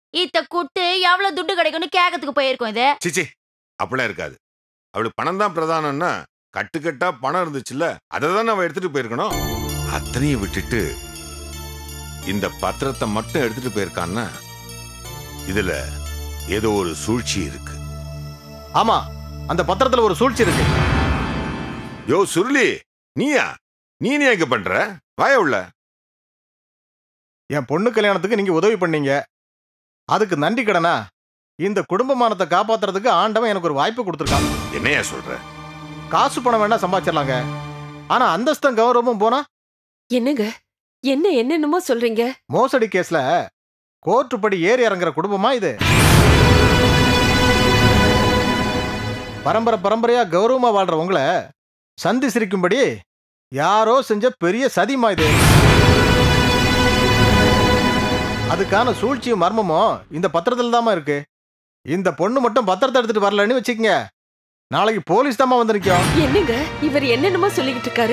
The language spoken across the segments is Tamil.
இத்த கூட்டு எவ்வளவு துட்டு கிடைக்கும்னு கேக்கத்துக்கு போயிருக்கோம் இது சிச்சி அப்படிலாம் இருக்காது அவளுக்கு பணம் தான் பிரதானம்னா கட்டுக்கட்டா பணம் இருந்துச்சுல்ல அதை தான் அவ எடுத்துட்டு போயிருக்கணும் அத்தனையும் விட்டுட்டு இந்த பத்திரத்தை மட்டும் எடுத்துட்டு போயிருக்கான்னா இதுல ஏதோ ஒரு சூழ்ச்சி இருக்கு ஆமா அந்த பத்திரத்துல ஒரு சூழ்ச்சி இருக்கு யோ சுருளி நீயா நீ நீ எங்க பண்ற வாய உள்ள என் பொண்ணு கல்யாணத்துக்கு நீங்க உதவி பண்ணீங்க அதுக்கு நன்றி கடனா இந்த குடும்பமானத்தை காப்பாத்துறதுக்கு ஆண்டவன் எனக்கு ஒரு வாய்ப்பு கொடுத்துருக்கான் என்னையா சொல்ற காசு பணம் வேணா சம்பாதிச்சிடலாங்க ஆனா அந்தஸ்தம் கௌரவமும் போனா என்னங்க என்ன என்னென்னமோ சொல்றீங்க மோசடி கேஸ்ல கோர்ட்டு படி ஏறி இறங்குற குடும்பமா இது பரம்பரை பரம்பரையா கௌரவமா வாழ்ற உங்களை சந்தி சிரிக்கும்படி யாரோ செஞ்ச பெரிய சதிமா இது அதுக்கான சூழ்ச்சியும் மர்மமும் இந்த பத்திரத்துல தாமா இருக்கு இந்த பொண்ணு மட்டும் பத்திரத்தை எடுத்துட்டு வரலன்னு வச்சுக்கங்க நாளைக்கு போலீஸ் தாமா வந்து நிக்கும் என்னங்க இவர் என்னென்னமோ சொல்லிக்கிட்டு இருக்காரு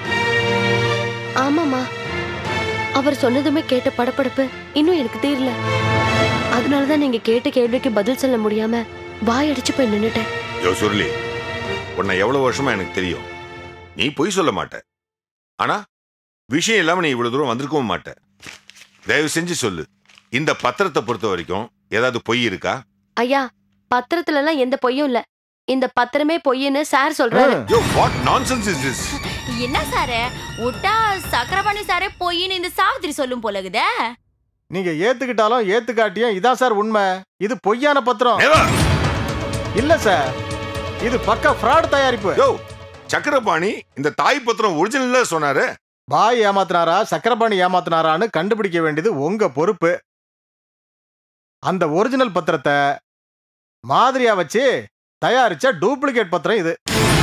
ஆமாமா அவர் சொன்னதுமே கேட்ட படபடப்பு இன்னும் எனக்கு தீரல அதனாலதான் நீங்க கேட்ட கேள்விக்கு பதில் சொல்ல முடியாம வாயடிச்சு போய் நின்னுட்டேன் யோ சுருளி உன்னை எவ்வளவு வருஷமா எனக்கு தெரியும் நீ பொய் சொல்ல மாட்ட ஆனா விஷயம் இல்லாம நீ இவ்வளவு தூரம் வந்திருக்கவும் மாட்ட தயவு செஞ்சு சொல்லு இந்த பத்திரத்தை பொறுத்த வரைக்கும் ஏதாவது பொய் இருக்கா ஐயா பத்திரத்துல எல்லாம் எந்த பொய்யும் இல்ல இந்த பத்திரமே பொய்ன்னு சார் சொல்றாரு yo what nonsense is this என்ன சாரு விட்டா சக்கரபாணி சாரே பொய்ன்னு இந்த சாவித்திரி சொல்லும் போலகுதே நீங்க ஏத்துக்கிட்டாலும் ஏத்துக்காட்டியும் இதான் சார் உண்மை இது பொய்யான பத்திரம் நெவர் இல்ல சார் இது பக்கா ஃப்ராட் தயாரிப்பு யோ சக்கரபாணி இந்த தாய் பத்திரம் ஒரிஜினல்ல சொன்னாரு பாய் ஏமாத்தினாரா சக்கரபாணி ஏமாத்தினாரான்னு கண்டுபிடிக்க வேண்டியது உங்க பொறுப்பு அந்த ஒரிஜினல் பத்திரத்தை மாதிரியா வச்சு தயாரிச்ச டூப்ளிகேட் பத்திரம் இது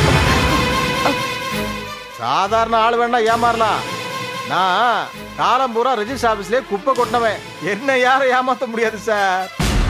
சாதாரண ஆள் வேணா ஏமாறலாம் நான் காலம் பூரா ரெஜிஸ்டர் ஆபீஸ்லயே குப்பை கொட்டினவன் என்ன யாரும் ஏமாத்த முடியாது சார்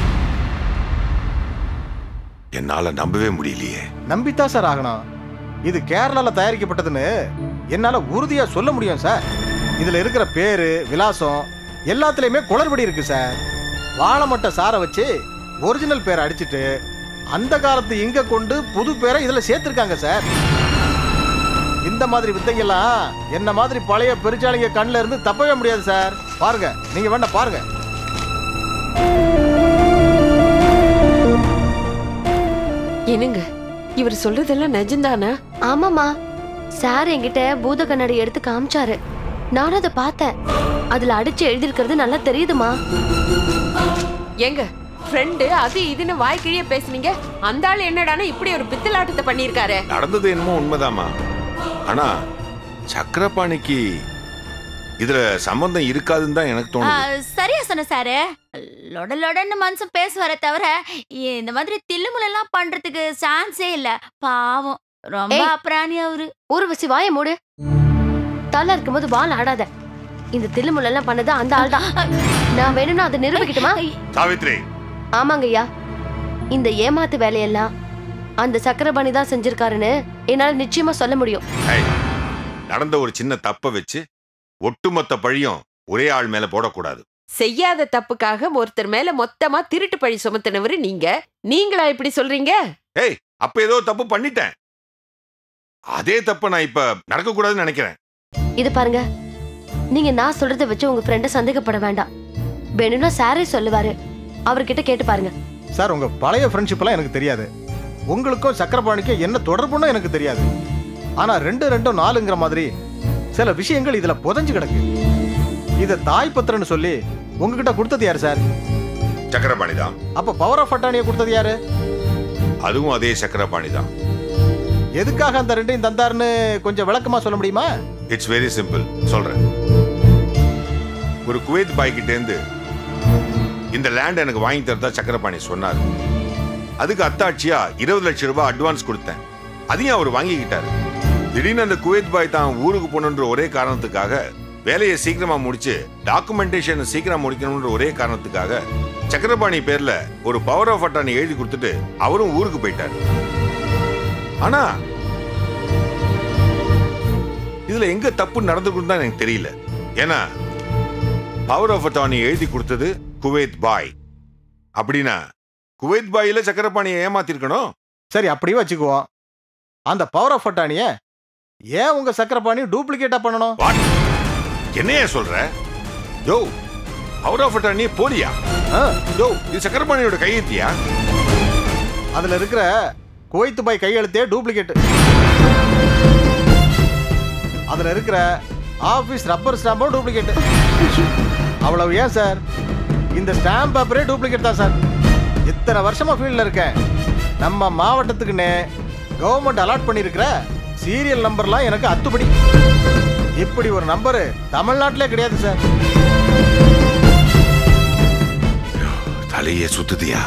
என்னால நம்பவே முடியலையே நம்பித்தான் சார் ஆகணும் இது கேரளால தயாரிக்கப்பட்டதுன்னு என்னால உறுதியா சொல்ல முடியும் சார் இதுல இருக்கிற பேரு விலாசம் எல்லாத்துலயுமே குளறுபடி இருக்கு சார் வாழைமட்டை சாரை வச்சு ஒரிஜினல் பேரை அடிச்சிட்டு அந்த காலத்து இங்க கொண்டு புது பேரை இதுல சேர்த்திருக்காங்க சார் இந்த மாதிரி வித்தைகள்லாம் என்ன மாதிரி பழைய பெருச்சாளிங்க கண்ணுல இருந்து தப்பவே முடியாது சார் பாருங்க நீங்க வேணா பாருங்க என்னங்க இவர் சொல்றதெல்லாம் நிஜம்தானா ஆமாமா சார் என்கிட்ட பூத கண்ணாடி எடுத்து காமிச்சாரு நானும் அதை பார்த்தேன் அதுல அடிச்சு எழுதியிருக்கிறது நல்லா தெரியுதுமா ஏங்க ஃப்ரெண்டு அது இதுன்னு வாய்க்கிழிய பேசுனீங்க அந்த ஆள் என்னடானா இப்படி ஒரு பித்தலாட்டத்தை பண்ணியிருக்காரு நடந்தது என்னமோ உண்மைதாம்மா ஆனா சக்கரபாணிக்கு இதுல சம்பந்தம் இருக்காதுன்னு தான் எனக்கு ஆ, தோணுது சரியா சொன்ன சாரு லொட லொடன்னு மனுஷன் பேசுவாரே தவிர இந்த மாதிரி தில்லுமுலாம் பண்றதுக்கு சான்ஸே இல்ல பாவம் ரொம்ப ஏய். அப்புறாணி அவரு ஊர்வசி வாய மூடு தலை இருக்கும்போது வால் ஆடாத இந்த தில்லுமுள்ளெல்லாம் பண்ணது அந்த ஆள் தான் நான் வேணும்னா அதை நிரூபிக்கட்டுமா சாவித்ரி ஆமாங்க ஐயா இந்த ஏமாத்து வேலையெல்லாம் அந்த சக்கரபாணி தான் செஞ்சிருக்காருன்னு என்னால நிச்சயமா சொல்ல முடியும் ஏய், நடந்த ஒரு சின்ன தப்ப வச்சு ஒட்டுமொத்த பழியும் ஒரே ஆள் மேல போடக்கூடாது செய்யாத தப்புக்காக ஒருத்தர் மேல மொத்தமா திருட்டு பழி சுமத்தினவரு நீங்க நீங்களா இப்படி சொல்றீங்க ஏய் அப்ப ஏதோ தப்பு பண்ணிட்டேன் அதே தப்ப நான் இப்ப நடக்க கூடாதுன்னு நினைக்கிறேன் இது பாருங்க நீங்க நான் சொல்றதை வச்சு உங்க ஃப்ரெண்ட சந்தேகப்பட வேண்டாம் வேணும்னா சாரே சொல்லுவாரு அவர்கிட்ட கேட்டு பாருங்க சார் உங்க பழைய ஃப்ரெண்ட்ஷிப் எல்லாம் எனக்கு தெரியாது உங்களுக்கும் சக்கரபாணிக்கும் என்ன தொடர்புன்னு எனக்கு தெரியாது ஆனா ரெண்டு ரெண்டும் நாலுங்கிற மாதிரி சில விஷயங்கள் இதுல புதைஞ்சு கிடக்கு இத தாய் பத்திரன்னு சொல்லி உங்ககிட்ட கொடுத்தது யாரு சார் சக்கரபாணி தான் அப்ப பவர் ஆஃப் அட்டானியை கொடுத்தது யாரு அதுவும் அதே சக்கரபாணி தான் எதுக்காக அந்த ரெண்டையும் தந்தாருன்னு கொஞ்சம் விளக்கமா சொல்ல முடியுமா இட்ஸ் வெரி சிம்பிள் சொல்றேன் ஒரு குவைத் பாய் கிட்ட இருந்து இந்த லேண்ட் எனக்கு வாங்கி தரதா சக்கரபாணி சொன்னார் அதுக்கு அத்தாட்சியா இருபது லட்சம் ரூபாய் அட்வான்ஸ் கொடுத்தேன் அதையும் அவர் வாங்கிக்கிட்டாரு திடீர்னு அந்த குவைத் பாய் தான் ஊருக்கு போகணுன்ற ஒரே காரணத்துக்காக வேலையை சீக்கிரமா முடிச்சு டாக்குமெண்டேஷன் சீக்கிரம் முடிக்கணும்ன்ற ஒரே காரணத்துக்காக சக்கரபாணி பேர்ல ஒரு பவர் ஆஃப் அட்டானி எழுதி கொடுத்துட்டு அவரும் ஊருக்கு போயிட்டாரு ஆனா இதுல எங்க தப்பு நடந்துக்குன்னு தான் எனக்கு தெரியல ஏன்னா பவர் ஆஃப் அட்டானி எழுதி கொடுத்தது குவைத் பாய் அப்படின்னா குவைத் பாயில சக்கரபாணியை ஏமாத்திருக்கணும் சரி அப்படியே வச்சுக்குவோம் அந்த பவர் ஆஃப் அட்டானிய ஏன் உங்க சக்கரபாணி டூப்ளிகேட்டா பண்ணணும் என்னையா சொல்ற யோ பவர் ஆஃப் அட்டார்னி போலியா ஆ, யோ இது சக்கரபாணியோட கையெழுத்தியா அதுல இருக்கிற குவைத்து பாய் கையெழுத்தே டூப்ளிகேட் அதுல இருக்கிற ஆபீஸ் ரப்பர் ஸ்டாம்பும் டூப்ளிகேட் அவ்வளவு ஏன் சார் இந்த ஸ்டாம்ப் பேப்பரே டூப்ளிகேட் தான் சார் இத்தனை வருஷமா ஃபீல்ட்ல இருக்கேன் நம்ம மாவட்டத்துக்குன்னு கவர்மெண்ட் அலாட் பண்ணியிருக்கிற சீரியல் நம்பர்லாம் எனக்கு அத்துப்படி இப்படி ஒரு நம்பரு தமிழ்நாட்டிலே கிடையாது சார் தலையே சுத்துதியா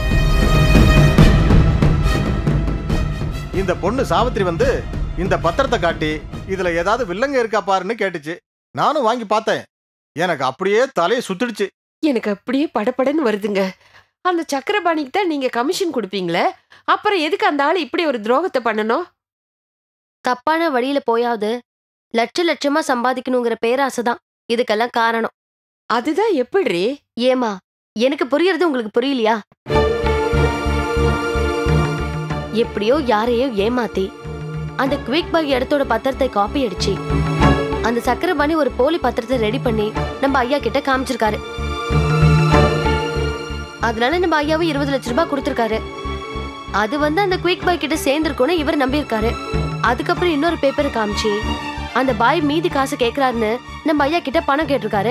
இந்த பொண்ணு சாவித்திரி வந்து இந்த பத்திரத்தை காட்டி இதுல ஏதாவது வில்லங்க இருக்கா பாருன்னு கேட்டுச்சு நானும் வாங்கி பார்த்தேன் எனக்கு அப்படியே தலையை சுத்திடுச்சு எனக்கு அப்படியே படபடன்னு வருதுங்க அந்த சக்கரபாணிக்கு தான் நீங்க கமிஷன் கொடுப்பீங்களே அப்புறம் எதுக்கு அந்த ஆள் இப்படி ஒரு துரோகத்தை பண்ணணும் தப்பான வழியில போயாவது லட்ச லட்சமா சம்பாதிக்கணுங்கிற பேராசை தான் இதுக்கெல்லாம் காரணம் அதுதான் எப்படி ஏமா எனக்கு புரியறது உங்களுக்கு புரியலையா எப்படியோ யாரையோ ஏமாத்தி அந்த குவிக் பாய் இடத்தோட பத்திரத்தை காப்பி அடிச்சு அந்த சக்கரபாணி ஒரு போலி பத்திரத்தை ரெடி பண்ணி நம்ம ஐயா கிட்ட காமிச்சிருக்காரு அதனால நம்ம ஐயாவும் இருபது லட்ச ரூபாய் கொடுத்திருக்காரு அது வந்து அந்த குவிக் பாய் கிட்ட சேர்ந்திருக்கும்னு இவர் நம்பியிருக்காரு அதுக்கப்புறம் இன்னொரு பேப்பரை காமிச்சு அந்த பாய் மீதி காசு கேக்குறாருன்னு நம்ம ஐயா கிட்ட பணம் கேட்டிருக்காரு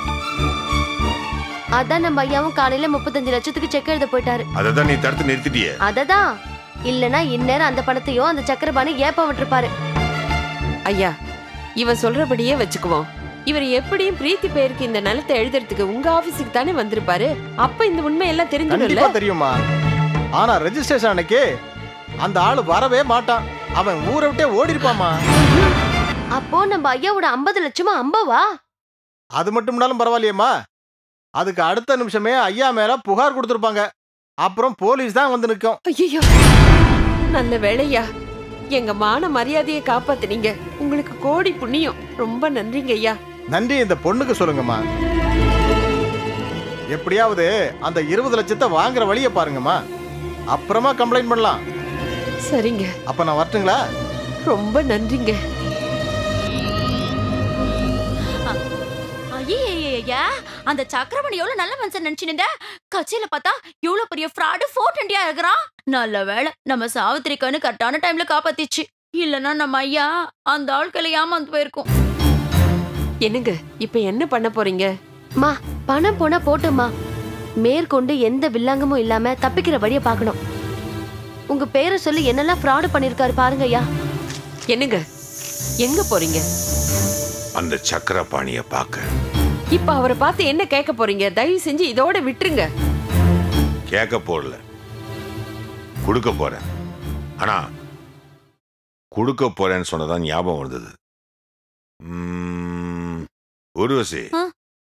அதான் நம்ம ஐயாவும் காலையில முப்பத்தஞ்சு லட்சத்துக்கு செக் எழுத போயிட்டாரு அதை தான் நீ தடுத்து நிறுத்திட்டியே அததான் இல்லனா இந்நேரம் அந்த பணத்தையும் அந்த சக்கரபாணி ஏப்ப விட்டுருப்பாரு ஐயா இவன் சொல்றபடியே வச்சுக்குவோம் இவர் எப்படியும் பிரீத்தி பேருக்கு இந்த நிலத்தை எழுதுறதுக்கு உங்க ஆபீஸுக்கு தானே வந்திருப்பாரு அப்ப இந்த உண்மையெல்லாம் தெரிஞ்சிடும்ல கண்டிப்பா தெரியுமா ஆனா ரெஜிஸ்ட்ரேஷன் அன்னைக்கு அந்த ஆளு வரவே மாட்டான் அவன் ஊரை விட்டே ஓடி இருப்பாமா அப்போ நம்ம ஐயாவோட ஐம்பது லட்சமா அம்பவா அது மட்டும்னாலும் பரவாயில்லையேம்மா அதுக்கு அடுத்த நிமிஷமே ஐயா மேல புகார் கொடுத்துருப்பாங்க அப்புறம் போலீஸ் தான் வந்து நிற்கும் ஐயோ நல்ல வேலையா எங்க மான மரியாதையை காப்பாத்துனீங்க உங்களுக்கு கோடி புண்ணியம் ரொம்ப நன்றிங்க ஐயா நன்றி இந்த பொண்ணுக்கு சொல்லுங்கம்மா எப்படியாவது அந்த இருபது லட்சத்தை வாங்குற வழியை பாருங்கம்மா அப்புறமா கம்ப்ளைண்ட் பண்ணலாம் சரிங்க அப்ப நான் வரட்டுங்களா ரொம்ப நன்றிங்க ஐயா அந்த சக்கரமணி எவ்வளவு நல்ல மனுஷன் நினைச்சுனுங்க கட்சியில பார்த்தா இவ்வளவு பெரிய ஃப்ராடு ஃபோர் டுவெண்ட்டியா இருக்கிறான் நல்ல வேளை நம்ம சாவித்திரி கண்ணு கரெக்டான டைம்ல காப்பாத்திச்சு இல்லனா நம்ம ஐயா அந்த ஆட்களை ஏமாந்து போயிருக்கும் என்னங்க இப்ப என்ன பண்ண போறீங்க மா பணம் போனா போட்டுமா மேற்கொண்டு எந்த வில்லாங்கமும் இல்லாம தப்பிக்கிற வழிய பார்க்கணும் உங்க பேரை சொல்லி என்னெல்லாம் ஃப்ராடு பண்ணிருக்காரு பாருங்க ஐயா என்னங்க எங்க போறீங்க அந்த சக்கரபாணிய பார்க்க இப்ப அவரை பார்த்து என்ன கேட்க போறீங்க தயவு செஞ்சு இதோட விட்டுருங்க கேட்க போடல கொடுக்க போறேன் ஆனா கொடுக்க போறேன்னு சொன்னதான் ஞாபகம் வந்தது உம், உருவசி ஆ?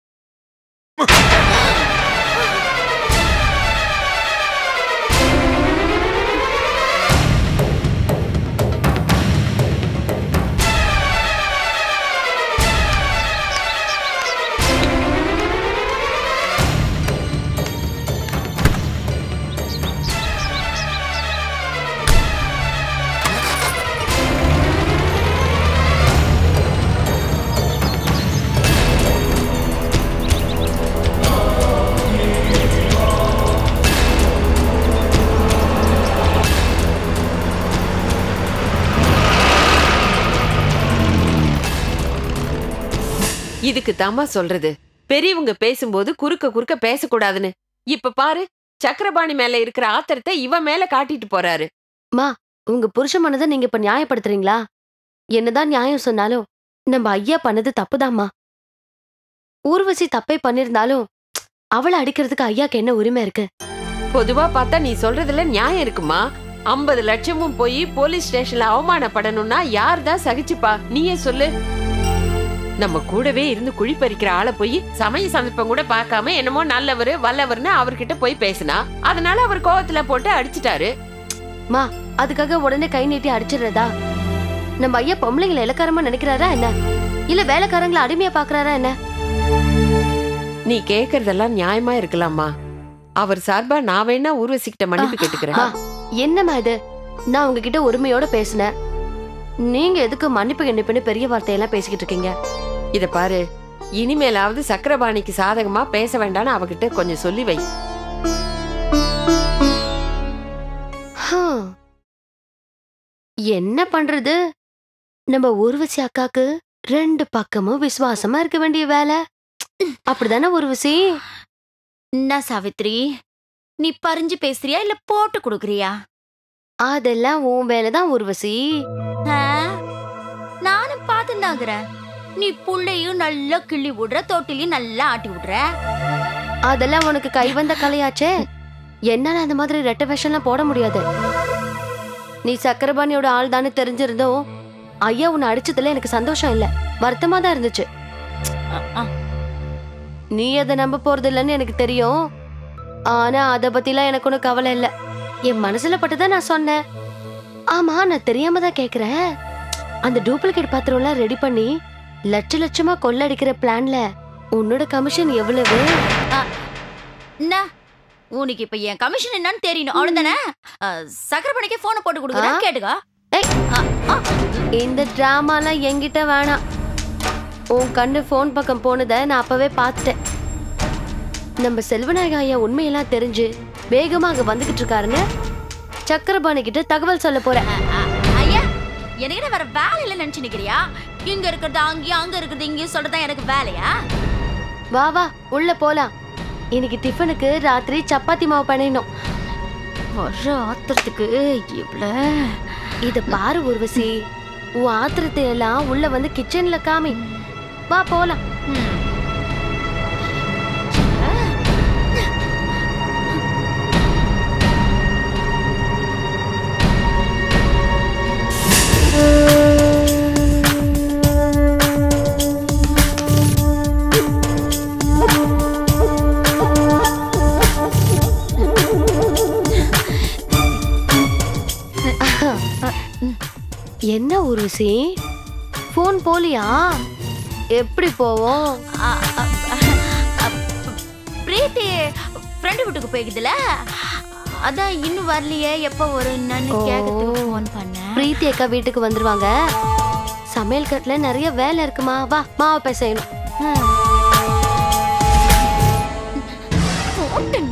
இதுக்கு தாமா சொல்றது பெரியவங்க பேசும்போது குறுக்க குறுக்க பேசக்கூடாதுன்னு இப்ப பாரு சக்கரபாணி மேல இருக்கிற ஆத்திரத்தை இவன் மேல காட்டிட்டு போறாரு உங்க புருஷ மனதை நீங்க இப்ப நியாயப்படுத்துறீங்களா என்னதான் நியாயம் சொன்னாலும் நம்ம ஐயா பண்ணது தப்புதாம்மா ஊர்வசி தப்பே பண்ணிருந்தாலும் அவளை அடிக்கிறதுக்கு ஐயாக்கு என்ன உரிமை இருக்கு பொதுவா பார்த்தா நீ சொல்றதுல நியாயம் இருக்குமா ஐம்பது லட்சமும் போய் போலீஸ் ஸ்டேஷன்ல அவமானப்படணும்னா யார் தான் சகிச்சுப்பா நீயே சொல்லு நம்ம கூடவே இருந்து குழி பறிக்கிற ஆளை போய் சமய சந்தர்ப்பம் கூட பார்க்காம என்னமோ நல்லவரு வல்லவர்னு அவர்கிட்ட போய் பேசினா அதனால அவர் கோவத்துல போட்டு அடிச்சிட்டாரு அதுக்காக உடனே கை நீட்டி அடிச்சிடுறதா நம்ம ஐயா பொம்பளைங்களை இலக்காரமா நினைக்கிறாரா என்ன இல்ல வேலைக்காரங்களை அடிமையா பாக்குறாரா என்ன நீ கேக்குறதெல்லாம் நியாயமா இருக்கலாமா அவர் சார்பா நான் வேணா ஊர்வசிக்கிட்ட மன்னிப்பு கேட்டுக்கிறேன் ஆ. என்னம்மா இது நான் உங்ககிட்ட உரிமையோட பேசினேன் நீங்க எதுக்கு மன்னிப்பு கண்டிப்புன்னு பெரிய வார்த்தையெல்லாம் பேசிக்கிட்டு இருக்கீங்க இத பாரு இனிமேலாவது சக்கரபாணிக்கு சாதகமா பேச வேண்டாம்னு அவகிட்ட கொஞ்சம் சொல்லி வை ஹம். என்ன பண்றது நம்ம ஊர்வசி அக்காக்கு ரெண்டு பக்கமும் விசுவாசமா இருக்க வேண்டிய வேலை அப்படிதானே ஊர்வசி என்ன சாவித்ரி நீ பறிஞ்சு பேசுறியா இல்ல போட்டு கொடுக்குறியா அதெல்லாம் உன் வேலைதான் ஊர்வசி ஆ? நானும் பார்த்துதாங்கிறேன் நீ புள்ளையும் நல்லா கிள்ளி விடுற தொட்டிலையும் நல்லா ஆட்டி விடுற அதெல்லாம் உனக்கு கைவந்த கலையாச்சே என்னால அந்த மாதிரி ரெட்ட வேஷம்லாம் போட முடியாது நீ சக்கரபாணியோட ஆள் தானே தெரிஞ்சிருந்தோம் ஐயா உன்னை அடிச்சதுல எனக்கு சந்தோஷம் இல்ல வருத்தமா தான் இருந்துச்சு அ, அ. நீ அதை நம்ப போறது இல்லைன்னு எனக்கு தெரியும் ஆனா அத பத்திலாம் எனக்கு ஒன்றும் கவலை இல்ல என் மனசுல பட்டுதான் நான் சொன்னேன் ஆமா நான் தெரியாம தான் கேக்குறேன் அந்த டூப்ளிகேட் பாத்திரம்லாம் ரெடி பண்ணி லட்ச லட்சமா கொள்ளடிக்கிற பிளான்ல உன்னோட கமிஷன் எவ்வளவு என்ன உனக்கு இப்ப என் கமிஷன் என்னன்னு தெரியணும் அவ்வளவுதானே அ, சக்கரப்பணிக்கே போனை போட்டு கொடுக்குறேன் ஆ? கேட்டுக்கோ ஏய், ஆ, ஆ. இந்த டிராமாலாம் என்கிட்ட வேணாம் உன் கண்ணு ஃபோன் பக்கம் போனதை நான் அப்பவே பார்த்துட்டேன் நம்ம செல்வநாயக ஐயா உண்மையெல்லாம் தெரிஞ்சு வேகமா அங்க வந்துகிட்டு இருக்காருன்னு சக்கரபாணி கிட்ட தகவல் சொல்ல போறேன் அ, ஐயா எனக்கு வேற வேலை இல்ல நினைச்சு நிக்கிறியா இங்க இருக்கிறது அங்கேயும் அங்க இருக்கிறது இங்கேயும் சொல்றதா எனக்கு வேலையா வா வா உள்ள போலாம் இன்னைக்கு டிஃபனுக்கு ராத்திரி சப்பாத்தி மாவு பண்ணிடணும் ஒரு ஆத்திரத்துக்கு இவ்வளவு இத பாரு ஊர்வசி உன் ஆத்திரத்தை எல்லாம் உள்ள வந்து கிச்சன்ல காமி வா போலாம் ம். என்ன ஊர்வசி ஃபோன் போலியா எப்படி போவோம் அ, அ, அ, பிரீத்தி ஃப்ரெண்டு வீட்டுக்கு போய்க்குதுல அதான் இன்னும் வரலையே எப்போ வரும்னு ஓ. கேட்கறதுக்கு ஃபோன் பண்ணேன் பிரீத்தி அக்கா வீட்டுக்கு வந்துருவாங்க சமையல் கட்டுல நிறைய வேலை இருக்குமா வா மாவை பிசையணும் போட்டுங்க.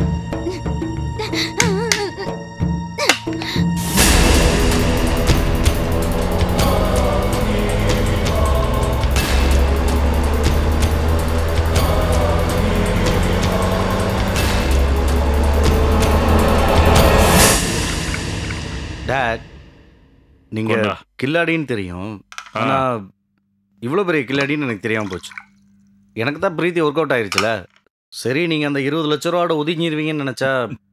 டேட் நீங்க கொண்டா. கில்லாடின்னு தெரியும் ஆ. ஆனா இவ்வளோ பெரிய கில்லாடின்னு எனக்கு தெரியாம போச்சு எனக்கு தான் பிரீத்தி ஒர்க் அவுட் ஆயிருச்சுல சரி நீங்க அந்த இருபது லட்ச ரூபாவோட ஒதுங்கிடுவீங்கன்னு நினைச்சா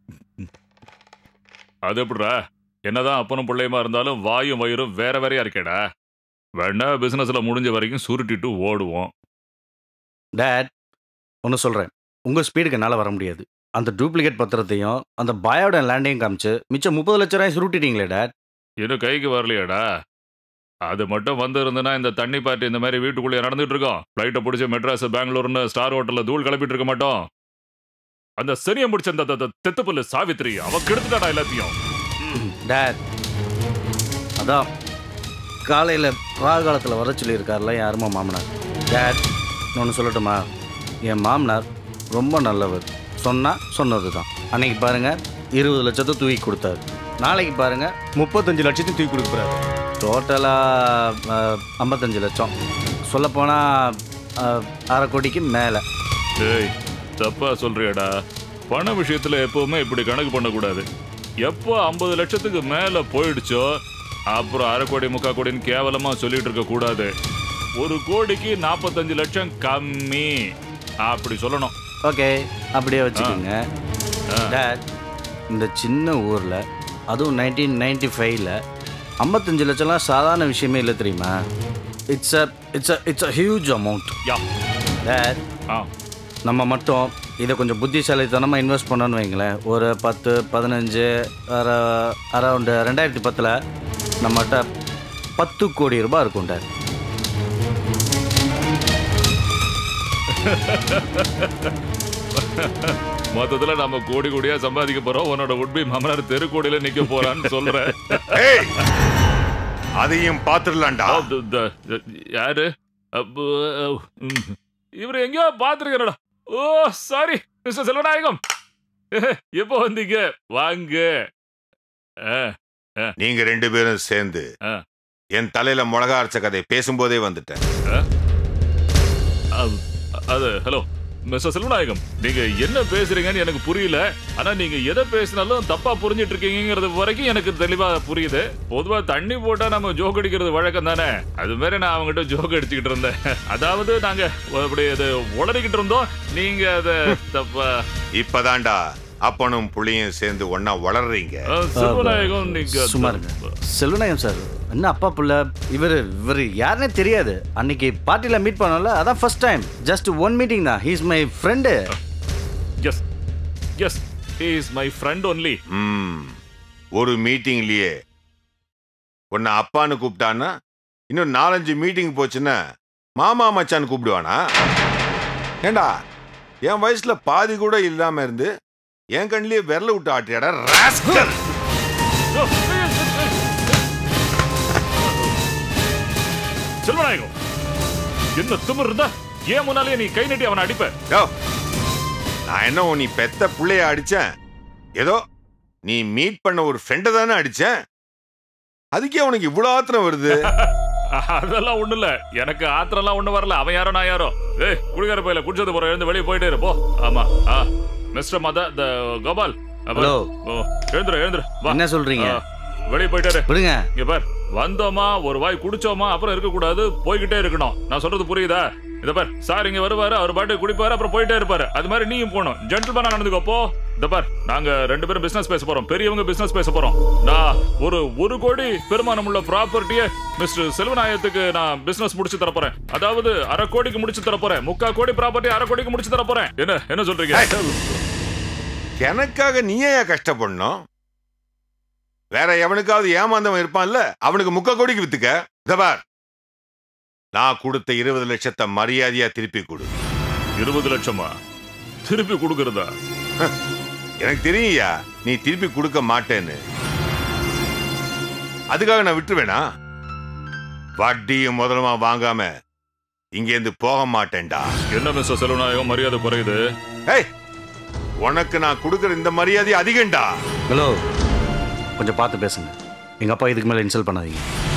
அது எப்படிடா என்னதான் அப்பனும் பிள்ளையுமா இருந்தாலும் வாயும் வயிறும் வேற வேறையா இருக்கேடா வேணா பிசினஸ்ல முடிஞ்ச வரைக்கும் சுருட்டிட்டு ஓடுவோம் டேட் ஒன்று சொல்றேன் உங்க ஸ்பீடுக்கு என்னால் வர முடியாது அந்த டூப்ளிகேட் பத்திரத்தையும் அந்த பாயோட லேண்டையும் காமிச்சு மிச்சம் முப்பது லட்ச ரூபாய் சுருட்டிட்டீங்களே டேட் இன்னும் கைக்கு வரலையாடா அது மட்டும் வந்து இருந்ததுன்னா இந்த தண்ணி பார்ட்டி இந்த மாதிரி வீட்டுக்குள்ளே நடந்துட்டு இருக்கோம் ஃப்ளைட்டை பிடிச்சி மெட்ராஸ் பெங்களூர்னு ஸ்டார் ஹோட்டல்ல தூள் கிளப்பிட்டு இருக்க மாட்டோம் அந்த சனியை முடிச்ச அந்த அந்த தெத்துப்பல்லு சாவித்திரி அவ கெடுத்துட்டாடா எல்லாத்தையும் டேட் அதான் காலையில் ராகாலத்தில் வர சொல்லியிருக்காருல என் அருமை மாமனார் டேட் ஒன்று சொல்லட்டுமா என் மாமனார் ரொம்ப நல்லவர் சொன்னா சொன்னது தான் அன்னைக்கு பாருங்க இருபது லட்சத்தை தூக்கி கொடுத்தாரு நாளைக்கு பாருங்க முப்பத்தஞ்சு லட்சத்தையும் தூக்கி கொடுக்க போறாரு டோட்டலாக ஐம்பத்தஞ்சு லட்சம் சொல்லப்போனால் அரை கோடிக்கு மேலே டேய் தப்பா சொல்றியாடா பண விஷயத்துல எப்பவுமே இப்படி கணக்கு பண்ணக்கூடாது எப்போ ஐம்பது லட்சத்துக்கு மேல போயிடுச்சோ அப்புறம் அரை கோடி முக்கா கோடின்னு கேவலமா சொல்லிட்டு இருக்க கூடாது ஒரு கோடிக்கு நாற்பத்தஞ்சு லட்சம் கம்மி அப்படி சொல்லணும் ஓகே அப்படியே வச்சுக்கோங்க டேட் இந்த சின்ன ஊரில் அதுவும் நைன்டீன் நைன்டி ஃபைவ்ல ஐம்பத்தஞ்சு லட்சம்லாம் சாதாரண விஷயமே இல்லை தெரியுமா it's a it's a it's a huge amount யா டேட் ஆ நம்ம மட்டும் இதை கொஞ்சம் புத்திசாலித்தனமாக இன்வெஸ்ட் பண்ணோன்னு வைங்களேன் ஒரு பத்து பதினஞ்சு அர அரௌண்டு ரெண்டாயிரத்தி பத்தில் நம்மகிட்ட பத்து கோடி ரூபாய் இருக்கும் டேட் மொத்தத்துல நம்ம கோடி கோடியா சம்பாதிக்க போறோம் உன்னோட உண்மை மாமனார் தெருக்கோடியில நிக்க போறான்னு சொல்றேன் ஏய் அதையும் பாத்துடலாம்டா ஆ, த- த- த- யாரு அப்போ, ம். இவரு எங்கேயோ பாத்துருக்கிறடா ஓ சாரி மிஸ்டர் செல்வநாயகம் எப்போ வந்தீங்க வாங்க ஆ, நீங்க ரெண்டு பேரும் சேர்ந்து ஆ. என் தலையில மிளகா அரைச்ச கதை பேசும்போதே வந்துட்டேன் அது- அது ஹலோ மிஸ்டர் செல்வநாயகம் நீங்க என்ன பேசுறீங்கன்னு எனக்கு புரியல ஆனா நீங்க எதை பேசினாலும் தப்பா புரிஞ்சிட்டு இருக்கீங்கிறது வரைக்கும் எனக்கு தெளிவா புரியுது பொதுவா தண்ணி போட்டா நம்ம ஜோக் அடிக்கிறது வழக்கம் தானே அது மாதிரி நான் அவங்ககிட்ட ஜோக் அடிச்சுக்கிட்டு இருந்தேன் அதாவது நாங்க அப்படி அது உளறிக்கிட்டு இருந்தோம் நீங்க அதை தப்பா இப்பதான்டா அப்பனும் புள்ளியும் சேர்ந்து ஒன்னா வளர்றீங்க ஆ, செல்வநாயகம் நீங்க சும்மா இருங்க செல்வநாயகம் சார் என்ன அப்பா புள்ள இவர் இவர் யாருன்னே தெரியாது அன்னைக்கு பார்ட்டியில் மீட் பண்ணோம்ல அதான் first time just one meeting தான் he's my friend yes yes is my friend only hmm ஒரு மீட்டிங்லயே உன்னை அப்பான்னு கூப்பிட்டான்னா இன்னும் நாலஞ்சு மீட்டிங் போச்சுன்னா மாமா மச்சான்னு கூப்பிடுவானா ஏண்டா என் வயசுல பாதி கூட இல்லாம இருந்து என் கண்ணிலேயே விரல விட்டு ஆட்டியாடா ராஸ்கல் செல்வநாயகம் என்ன திமிர் இருந்தா ஏன் முன்னாலே நீ கை நீட்டி அவனை அடிப்ப யோ, நான் என்ன உன் நீ பெத்த புள்ளைய அடிச்சேன் ஏதோ நீ மீட் பண்ண ஒரு ஃப்ரெண்டை தானே அடிச்சேன் அதுக்கே உனக்கு இவ்வளவு ஆத்திரம் வருது அதெல்லாம் ஒண்ணு இல்ல எனக்கு ஆத்திரம்லாம் ஒண்ணு வரல அவன் யாரோ நான் யாரோ ஏய் குடிகார பையில குடிச்சது போற எழுந்து வெளியே போயிட்டே இரு போ ஆமா ஆ மிஸ்டர் மத த கோபால் அப்ப- ஹலோ ஓ எழுந்துரு எழுந்துரு வா என்ன சொல்றீங்க ஆ, வெளியே போயிட்டே இரு விடுங்க இங்க பார் வந்தோமா ஒரு வாய் குடிச்சோமா அப்புறம் இருக்க கூடாது போய்கிட்டே இருக்கணும் நான் சொல்றது புரியுதா இத பார் சார் இங்க வருவாரு அவர் பாட்டு குடிப்பாரு அப்புறம் போயிட்டே இருப்பாரு அது மாதிரி நீயும் போகணும் ஜென்டில்மேனா நடந்துக்கோ போ இத பார் நாங்க ரெண்டு பேரும் பிசினஸ் பேச போறோம் பெரியவங்க பிசினஸ் பேச போறோம் நான் ஒரு ஒரு கோடி பெருமானம் உள்ள ப்ராப்பர்ட்டியை மிஸ்டர் செல்வநாயகத்துக்கு நான் பிசினஸ் முடிச்சு தர போறேன் அதாவது அரை கோடிக்கு முடிச்சு தர போறேன் முக்கா கோடி ப்ராப்பர்ட்டி அரை கோடிக்கு முடிச்சு தர போறேன் என்ன என்ன சொல்றீங்க எனக்காக நீயே ஏன் கஷ்டப்படணும் வேற எவனுக்காவது ஏமாந்தவன் இருப்பான்ல அவனுக்கு முக்க கோடிக்கு வித்துக்க இத பார் நான் கொடுத்த இருபது லட்சத்தை மரியாதையா திருப்பி கொடு இருபது லட்சமா திருப்பி கொடுக்கறதா எனக்கு தெரியும்யா நீ திருப்பி கொடுக்க மாட்டேன்னு அதுக்காக நான் விட்டுருவேனா வட்டியும் முதலமா வாங்காம இங்கேருந்து போக மாட்டேன்டா என்ன மிஸ்டர் செல்வநாயகம் மரியாதை குறையுது ஏய் உனக்கு நான் கொடுக்குற இந்த மரியாதை அதிகம்டா ஹலோ கொஞ்சம் பார்த்து பேசுங்க எங்கள் அப்பா இதுக்கு மேலே இன்சல்ட் பண்ணாதீங்க